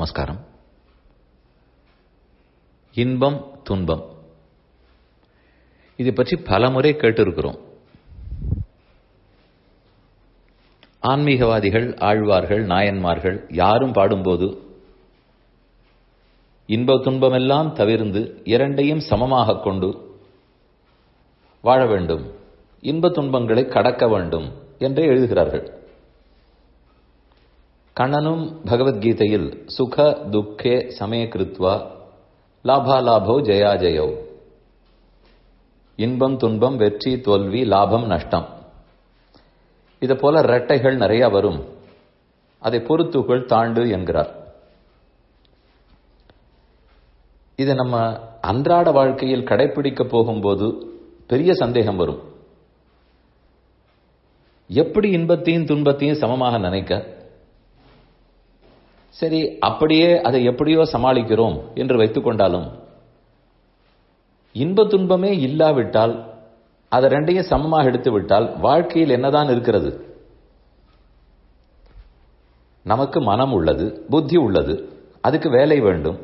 நமஸ்காரம் இன்பம் துன்பம் இதை பற்றி பலமுறை கேட்டிருக்கிறோம் ஆன்மீகவாதிகள் ஆழ்வார்கள் நாயன்மார்கள் யாரும் பாடும்போது இன்ப துன்பமெல்லாம் தவிர்ந்து இரண்டையும் சமமாக கொண்டு வாழ வேண்டும் இன்ப துன்பங்களை கடக்க வேண்டும் என்றே எழுதுகிறார்கள் கண்ணனும் பகவத்கீதையில் சுக துக்கே சமய கிருத்வா லாபாலாபோ ஜெயா ஜெயோ இன்பம் துன்பம் வெற்றி தோல்வி லாபம் நஷ்டம் இதை போல ரெட்டைகள் நிறைய வரும் அதை பொறுத்துகள் தாண்டு என்கிறார் இதை நம்ம அன்றாட வாழ்க்கையில் கடைபிடிக்க போகும்போது பெரிய சந்தேகம் வரும் எப்படி இன்பத்தையும் துன்பத்தையும் சமமாக நினைக்க சரி அப்படியே அதை எப்படியோ சமாளிக்கிறோம் என்று வைத்துக் கொண்டாலும் இன்ப துன்பமே இல்லாவிட்டால் அதை ரெண்டையும் சமமாக எடுத்து விட்டால் வாழ்க்கையில் என்னதான் இருக்கிறது நமக்கு மனம் உள்ளது புத்தி உள்ளது அதுக்கு வேலை வேண்டும்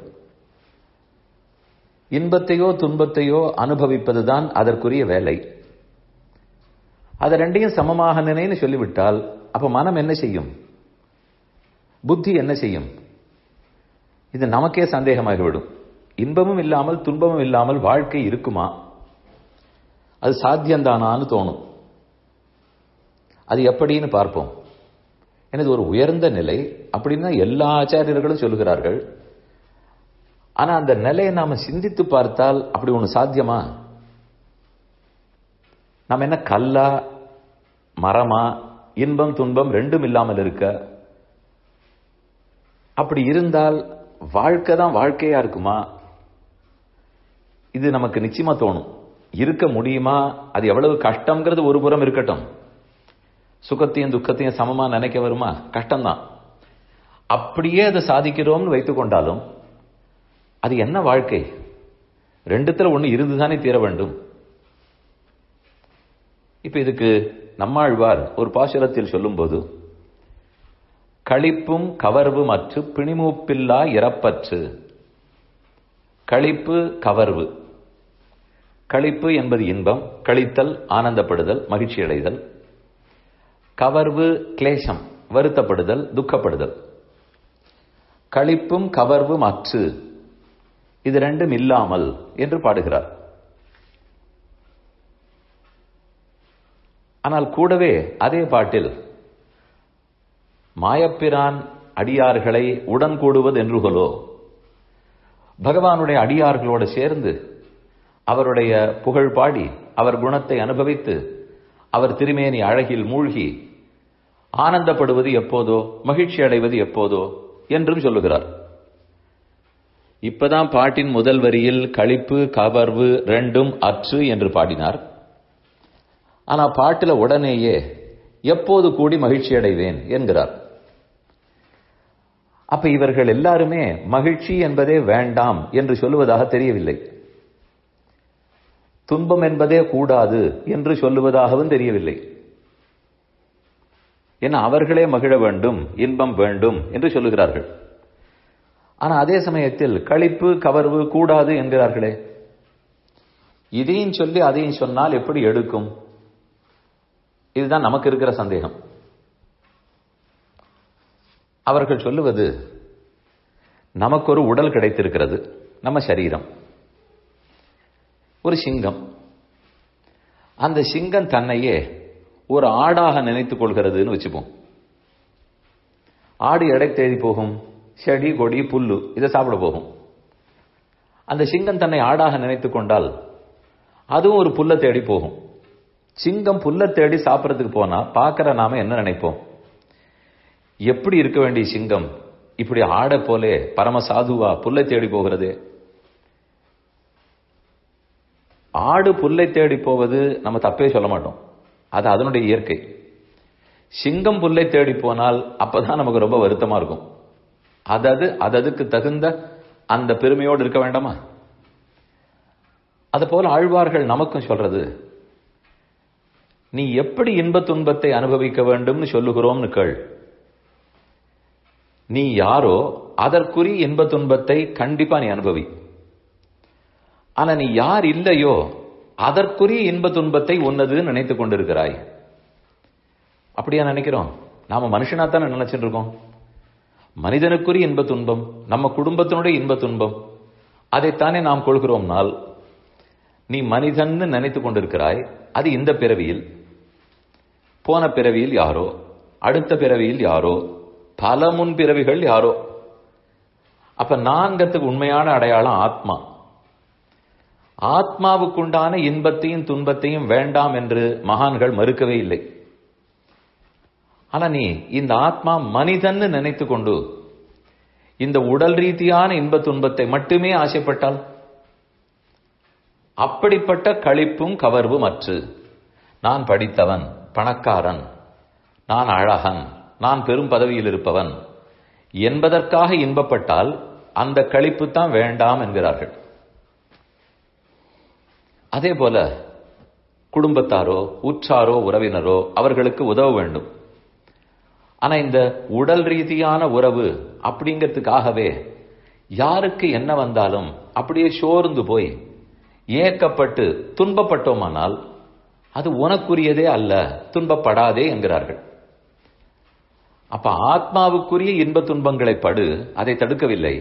இன்பத்தையோ துன்பத்தையோ அனுபவிப்பதுதான் அதற்குரிய வேலை அதை ரெண்டையும் சமமாக நினைன்னு சொல்லிவிட்டால் அப்ப மனம் என்ன செய்யும் புத்தி என்ன செய்யும் இது நமக்கே சந்தேகமாகிவிடும் இன்பமும் இல்லாமல் துன்பமும் இல்லாமல் வாழ்க்கை இருக்குமா அது சாத்தியந்தானான்னு தோணும் அது எப்படின்னு பார்ப்போம் எனது ஒரு உயர்ந்த நிலை அப்படின்னா எல்லா ஆச்சாரியர்களும் சொல்லுகிறார்கள் ஆனா அந்த நிலையை நாம சிந்தித்து பார்த்தால் அப்படி ஒண்ணு சாத்தியமா நம்ம என்ன கல்லா மரமா இன்பம் துன்பம் ரெண்டும் இல்லாமல் இருக்க அப்படி இருந்தால் வாழ்க்கை தான் வாழ்க்கையா இருக்குமா இது நமக்கு நிச்சயமா தோணும் இருக்க முடியுமா அது எவ்வளவு கஷ்டம்ங்கிறது ஒரு புறம் இருக்கட்டும் சுகத்தையும் துக்கத்தையும் சமமா நினைக்க வருமா கஷ்டம்தான் அப்படியே அதை சாதிக்கிறோம்னு வைத்துக் கொண்டாலும் அது என்ன வாழ்க்கை ரெண்டுத்துல ஒண்ணு இருந்துதானே தீர வேண்டும் இப்ப இதுக்கு நம்மாழ்வார் ஒரு பாசுரத்தில் சொல்லும்போது களிப்பும் கவர்வும் அற்று பிணிமூப்பில்லா இறப்பற்று களிப்பு கவர்வு களிப்பு என்பது இன்பம் கழித்தல் ஆனந்தப்படுதல் மகிழ்ச்சி அடைதல் கவர்வு கிளேசம் வருத்தப்படுதல் துக்கப்படுதல் களிப்பும் கவர்வும் அற்று இது ரெண்டும் இல்லாமல் என்று பாடுகிறார் ஆனால் கூடவே அதே பாட்டில் மாயப்பிரான் அடியார்களை உடன் கூடுவது என்றுகளோ பகவானுடைய அடியார்களோடு சேர்ந்து அவருடைய புகழ் பாடி அவர் குணத்தை அனுபவித்து அவர் திருமேனி அழகில் மூழ்கி ஆனந்தப்படுவது எப்போதோ மகிழ்ச்சி அடைவது எப்போதோ என்றும் சொல்லுகிறார் இப்பதான் பாட்டின் முதல் வரியில் களிப்பு கவர்வு ரெண்டும் அற்று என்று பாடினார் ஆனா பாட்டில உடனேயே எப்போது கூடி மகிழ்ச்சி அடைவேன் என்கிறார் அப்ப இவர்கள் எல்லாருமே மகிழ்ச்சி என்பதே வேண்டாம் என்று சொல்லுவதாக தெரியவில்லை துன்பம் என்பதே கூடாது என்று சொல்லுவதாகவும் தெரியவில்லை ஏன்னா அவர்களே மகிழ வேண்டும் இன்பம் வேண்டும் என்று சொல்லுகிறார்கள் ஆனா அதே சமயத்தில் களிப்பு கவர்வு கூடாது என்கிறார்களே இதையும் சொல்லி அதையும் சொன்னால் எப்படி எடுக்கும் இதுதான் நமக்கு இருக்கிற சந்தேகம் அவர்கள் சொல்லுவது நமக்கு ஒரு உடல் கிடைத்திருக்கிறது நம்ம சரீரம் ஒரு சிங்கம் அந்த சிங்கம் தன்னையே ஒரு ஆடாக நினைத்துக் கொள்கிறதுன்னு வச்சுப்போம் ஆடு எடை தேடி போகும் செடி கொடி புல்லு இதை சாப்பிட போகும் அந்த சிங்கம் தன்னை ஆடாக நினைத்துக் கொண்டால் அதுவும் ஒரு புல்லை தேடி போகும் சிங்கம் புல்லை தேடி சாப்பிட்றதுக்கு போனா பார்க்கிற நாம என்ன நினைப்போம் எப்படி இருக்க வேண்டிய சிங்கம் இப்படி ஆடை போலே பரம சாதுவா புல்லை தேடி போகிறது ஆடு புல்லை தேடி போவது நம்ம தப்பே சொல்ல மாட்டோம் அது அதனுடைய இயற்கை சிங்கம் புல்லை தேடி போனால் அப்பதான் நமக்கு ரொம்ப வருத்தமா இருக்கும் அதது அததுக்கு தகுந்த அந்த பெருமையோடு இருக்க வேண்டாமா அது போல ஆழ்வார்கள் நமக்கும் சொல்றது நீ எப்படி இன்ப துன்பத்தை அனுபவிக்க வேண்டும்னு சொல்லுகிறோம்னு கேள் நீ யாரோ அதற்குரிய இன்ப துன்பத்தை கண்டிப்பா நீ அனுபவி ஆனா நீ யார் இல்லையோ அதற்குரிய இன்ப துன்பத்தை உன்னதுன்னு நினைத்துக் கொண்டிருக்கிறாய் அப்படியா நினைக்கிறோம் நாம மனுஷனாத்தானே நினைச்சிட்டு இருக்கோம் மனிதனுக்குரிய இன்ப துன்பம் நம்ம குடும்பத்தினுடைய இன்ப துன்பம் அதைத்தானே நாம் கொள்கிறோம்னால் நீ மனிதன்னு நினைத்துக் கொண்டிருக்கிறாய் அது இந்த பிறவியில் போன பிறவியில் யாரோ அடுத்த பிறவியில் யாரோ பல முன் பிறவிகள் யாரோ அப்ப நான்கத்துக்கு உண்மையான அடையாளம் ஆத்மா ஆத்மாவுக்குண்டான இன்பத்தையும் துன்பத்தையும் வேண்டாம் என்று மகான்கள் மறுக்கவே இல்லை ஆனா நீ இந்த ஆத்மா மனிதன்னு நினைத்து கொண்டு இந்த உடல் ரீதியான இன்ப துன்பத்தை மட்டுமே ஆசைப்பட்டால் அப்படிப்பட்ட களிப்பும் கவர்வும் அற்று நான் படித்தவன் பணக்காரன் நான் அழகன் நான் பெரும் பதவியில் இருப்பவன் என்பதற்காக இன்பப்பட்டால் அந்த களிப்பு தான் வேண்டாம் என்கிறார்கள் அதே போல குடும்பத்தாரோ உற்றாரோ உறவினரோ அவர்களுக்கு உதவ வேண்டும் ஆனா இந்த உடல் ரீதியான உறவு அப்படிங்கிறதுக்காகவே யாருக்கு என்ன வந்தாலும் அப்படியே சோர்ந்து போய் ஏக்கப்பட்டு துன்பப்பட்டோமானால் அது உனக்குரியதே அல்ல துன்பப்படாதே என்கிறார்கள் அப்ப ஆத்மாவுக்குரிய இன்ப துன்பங்களை படு அதை தடுக்கவில்லை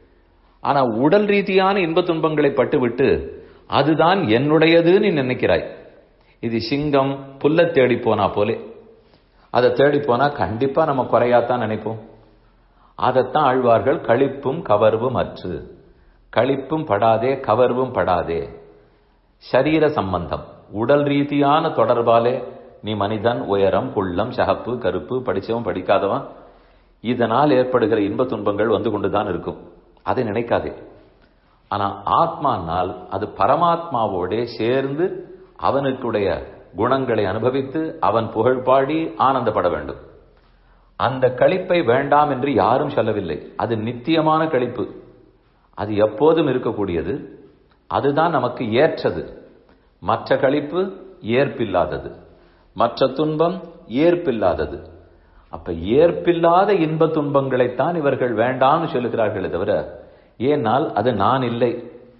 ஆனா உடல் ரீதியான இன்ப துன்பங்களை பட்டுவிட்டு அதுதான் என்னுடையது நீ நினைக்கிறாய் இது சிங்கம் புல்ல தேடி போனா போலே அதை தேடி போனா கண்டிப்பா நம்ம குறையாத்தான் நினைப்போம் அதைத்தான் ஆழ்வார்கள் களிப்பும் கவர்வும் அற்று களிப்பும் படாதே கவர்வும் படாதே சரீர சம்பந்தம் உடல் ரீதியான தொடர்பாலே நீ மனிதன் உயரம் குள்ளம் சகப்பு கருப்பு படிச்சவன் படிக்காதவன் இதனால் ஏற்படுகிற இன்ப துன்பங்கள் வந்து கொண்டுதான் இருக்கும் அதை நினைக்காதே ஆனா ஆத்மானால் அது பரமாத்மாவோட சேர்ந்து அவனுக்குடைய குணங்களை அனுபவித்து அவன் புகழ் பாடி ஆனந்தப்பட வேண்டும் அந்த களிப்பை வேண்டாம் என்று யாரும் சொல்லவில்லை அது நித்தியமான களிப்பு அது எப்போதும் இருக்கக்கூடியது அதுதான் நமக்கு ஏற்றது மற்ற களிப்பு ஏற்பில்லாதது மற்ற துன்பம் ஏற்பில்லாதது அப்ப ஏற்பில்லாத இன்ப துன்பங்களைத்தான் இவர்கள் வேண்டாம்னு சொல்லுகிறார்களே தவிர ஏனால் அது நான் இல்லை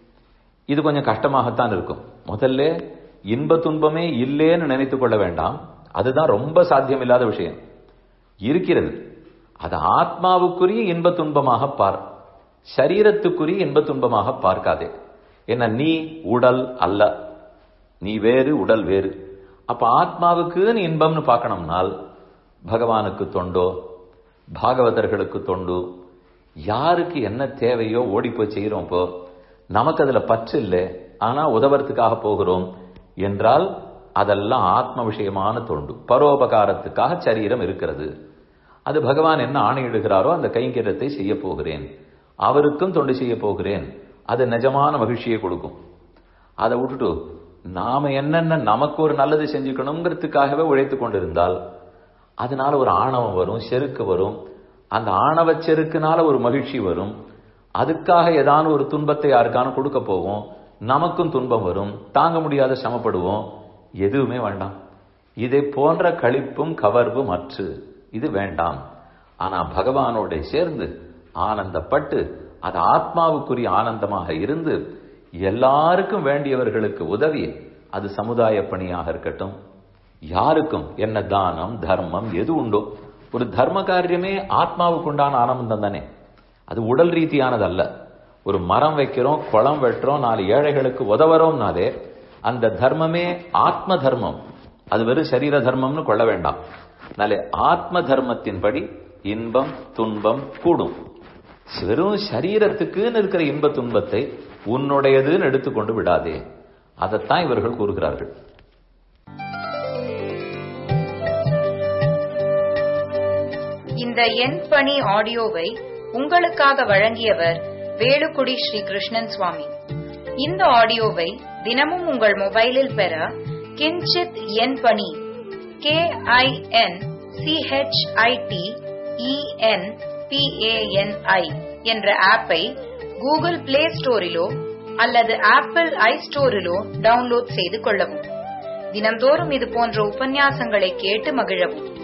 இது கொஞ்சம் கஷ்டமாகத்தான் இருக்கும் முதல்ல இன்ப துன்பமே இல்லேன்னு நினைத்துக் கொள்ள வேண்டாம் அதுதான் ரொம்ப சாத்தியமில்லாத விஷயம் இருக்கிறது அது ஆத்மாவுக்குரிய இன்ப துன்பமாக பார் சரீரத்துக்குரிய இன்ப துன்பமாக பார்க்காதே என்ன நீ உடல் அல்ல நீ வேறு உடல் வேறு அப்ப ஆத்மாவுக்குன்னு இன்பம்னு பார்க்கணும்னால் பகவானுக்கு தொண்டோ பாகவதர்களுக்கு தொண்டு யாருக்கு என்ன தேவையோ ஓடி போய் செய்யறோம் இப்போ நமக்கு அதுல பற்று இல்லை ஆனா உதவறதுக்காக போகிறோம் என்றால் அதெல்லாம் ஆத்ம விஷயமான தொண்டு பரோபகாரத்துக்காக சரீரம் இருக்கிறது அது பகவான் என்ன ஆணையிடுகிறாரோ அந்த கைங்கரியத்தை செய்ய போகிறேன் அவருக்கும் தொண்டு செய்ய போகிறேன் அது நிஜமான மகிழ்ச்சியை கொடுக்கும் அதை விட்டுட்டு நாம என்னென்ன நமக்கு ஒரு நல்லது செஞ்சுக்கணுங்கிறதுக்காகவே உழைத்து கொண்டிருந்தால் அதனால ஒரு ஆணவம் வரும் செருக்கு வரும் அந்த ஆணவ செருக்குனால ஒரு மகிழ்ச்சி வரும் அதுக்காக ஏதான ஒரு துன்பத்தை யாருக்கான கொடுக்க போவோம் நமக்கும் துன்பம் வரும் தாங்க முடியாத சிரமப்படுவோம் எதுவுமே வேண்டாம் இதை போன்ற களிப்பும் கவர்வும் அற்று இது வேண்டாம் ஆனா பகவானோட சேர்ந்து ஆனந்தப்பட்டு அது ஆத்மாவுக்குரிய ஆனந்தமாக இருந்து எல்லாருக்கும் வேண்டியவர்களுக்கு உதவி அது சமுதாய பணியாக இருக்கட்டும் யாருக்கும் என்ன தானம் தர்மம் எது உண்டோ ஒரு தர்ம காரியமே ஆத்மாவுக்கு உண்டான ஆனந்தம் தானே அது உடல் ரீதியானது அல்ல ஒரு மரம் வைக்கிறோம் குளம் வெட்டுறோம் நாலு ஏழைகளுக்கு உதவுறோம்னாலே அந்த தர்மமே ஆத்ம தர்மம் அது வெறும் சரீர தர்மம்னு கொள்ள வேண்டாம் நாளே ஆத்ம தர்மத்தின்படி இன்பம் துன்பம் கூடும் வெறும் சரீரத்துக்குன்னு இருக்கிற இன்ப துன்பத்தை உன்னுடையதுன்னு எடுத்துக்கொண்டு விடாதே அதைத்தான் இவர்கள் கூறுகிறார்கள் இந்த எண் பணி ஆடியோவை உங்களுக்காக வழங்கியவர் வேலுக்குடி ஸ்ரீ கிருஷ்ணன் சுவாமி இந்த ஆடியோவை தினமும் உங்கள் மொபைலில் பெற கிஞ்சித் எண் பணி கே ஐ என் சிஹெச்ஐடி இஎன் பிஏஎன்ஐ என்ற ஆப்பை கூகுள் பிளே ஸ்டோரிலோ அல்லது ஆப்பிள் ஐ ஸ்டோரிலோ டவுன்லோட் செய்து கொள்ளவும் தினம்தோறும் இது போன்ற உபன்யாசங்களை கேட்டு மகிழவும்